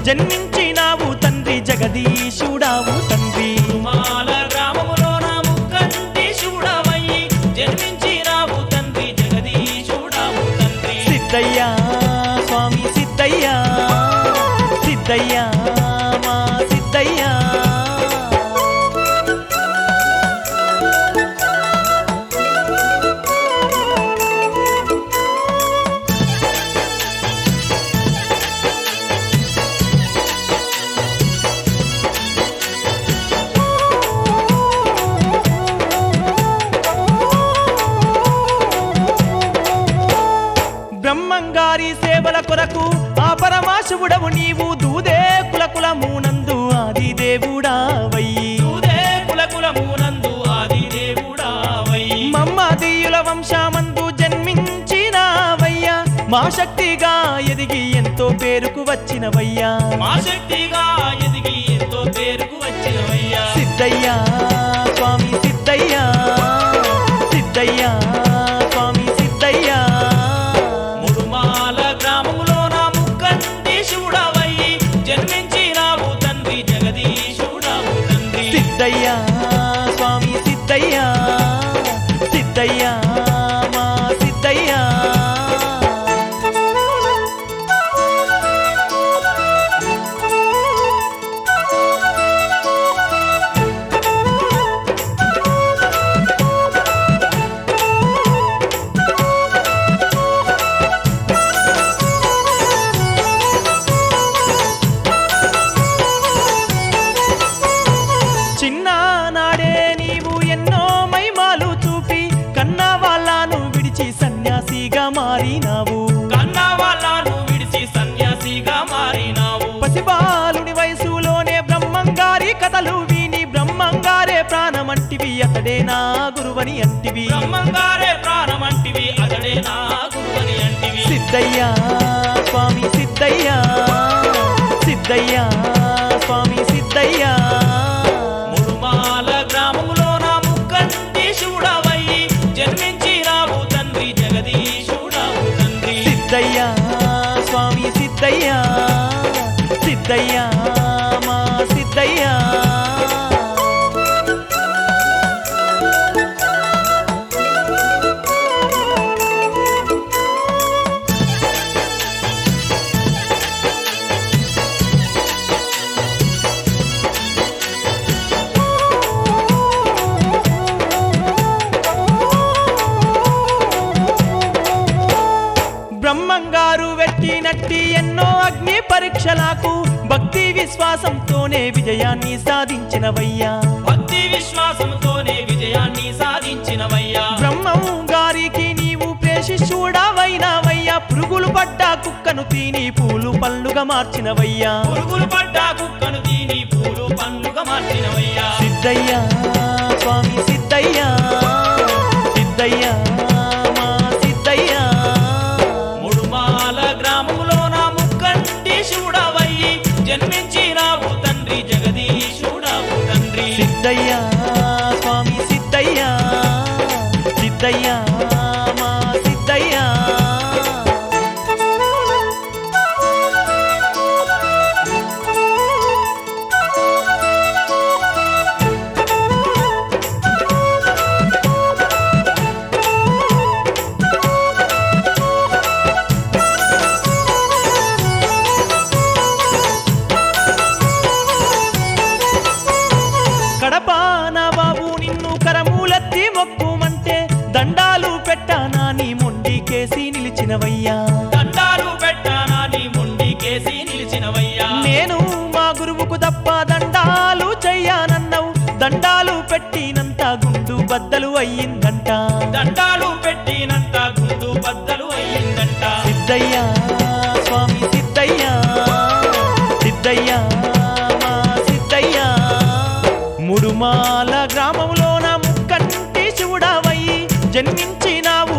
జన్మించినావు తండ్రి జగదీశుడావు తండ్రి మాల గ్రామములోన ముక్కంటి శివుడవయ్యి జన్మించినావు తండ్రి జగదీశుడావు తండ్రి సిద్ధయ్యా స్వామి సిద్ధయ్యా సిద్ధయ్యా మా సిద్ధయ్యా బ్రహ్మంగారి సేవల కొరకు ఆ పరమాశివుడవు నీవు దూదే కుల కులమునందు ఆది దేవుడావయ్యి తూదే కుల కులమునందు ఆది దేవుడావయ్యి మమ్మదీయుల వంశమందు జన్మించినవయ్యా మా శక్తిగా ఎదిగి ఎంతో పేరుకు వచ్చినవయ్యా మా శక్తిగా ఎదిగి ఎంతో పేరుకు వచ్చినవయ్యా సిద్ధయ్యా స్వామి సిద్ధయ్యా సిద్ధయ్యా స్వామి సిద్ధయ్యా ముడుమాల గ్రామములోన ముక్కంటి శివుడవయ్యి జన్మించినావు తండ్రి జగదీశుడావు తండ్రి సిద్ధయ్యా స్వామి సిద్ధయ్యా సిద్ధయ్యా మా సిద్ధయ్యా చిన్ననాడే నీవు ఎన్నో మైమాలు చూపి కన్నా వాళ్ళను విడిచి సన్యాసిగా మారినావు కన్నా వాళ్ళను విడిచి సన్యాసిగా మారినావు పసిబాలుని వయసులోనే బ్రహ్మంగారి కథలు విని బ్రహ్మంగారే ప్రాణమంటివి అతడే నా గురువని అంటివి బ్రహ్మంగారే ప్రాణమంటివి అతడే నా గురువని అంటివి సిద్ధయ్యా స్వామి సిద్ధయ్యా సిద్ధయ్యా స్వామి సిద్ధయ్యా ముడుమాల గ్రామములోన ముక్కంటి శివుడవయ్యి జన్మించినావు తండ్రి జగదీశుడావు తండ్రి సిద్ధయ్యా స్వామి సిద్ధయ్యా సిద్ధయ్యా మా సిద్ధయ్యా బ్రహ్మంగారు వెట్టినట్టి ఎన్నో అగ్ని పరీక్షలకు భక్తి విశ్వాసంతోనే విజయాన్ని సాధించినవయ్యా భక్తి విశ్వాసంతోనే విజయాన్ని సాధించినవయ్యా బ్రహ్మం గారికి నీవు ప్రేషిష్యుడవైనవయ్యా పురుగులు పడ్డ కుక్కను తిని పూలు పళ్ళుగా మార్చినవయ్యా పురుగులు పడ్డ కుక్కను దీని పూలు పండుగ మార్చినవయ్యా సిద్ధయ్యా స్వామి సిద్ధయ్యా సిద్ధయ్యా మా సిద్ధయ్యా ముడుమాల గ్రామములోన ముక్కంటి శివుడవయ్యి జన్మించినావు తండ్రి జగదీశుడావు తండ్రి సిద్ధయ్యా స్వామి సిద్ధయ్యా సిద్ధయ్యా మా సిద్ధయ్యా కడప నా బాబు నిన్ను కరమూలెత్తి మొక్కుమంటే దండాలు పెట్టానా నీ మొండికేసి నిలిచినవయ్యా దండాలు పెట్టానా నీ ముండి కేసి నిలిచినవయ్యా నేను మా గురువుకు తప్ప దండాలు చెయ్యానన్నావు దండాలు పెట్టినంత గుండు బద్దలు అయ్యిందంట దండాలు పెట్టినంత గుండు బద్దలు అయ్యిందంట సిద్ధయ్యా స్వామి సిద్ధయ్యా సిద్ధయ్యా మా సిద్ధయ్యా ముడుమాల గ్రామంలోన ముక్కంటి శివుడవయ్యి జన్మించినావు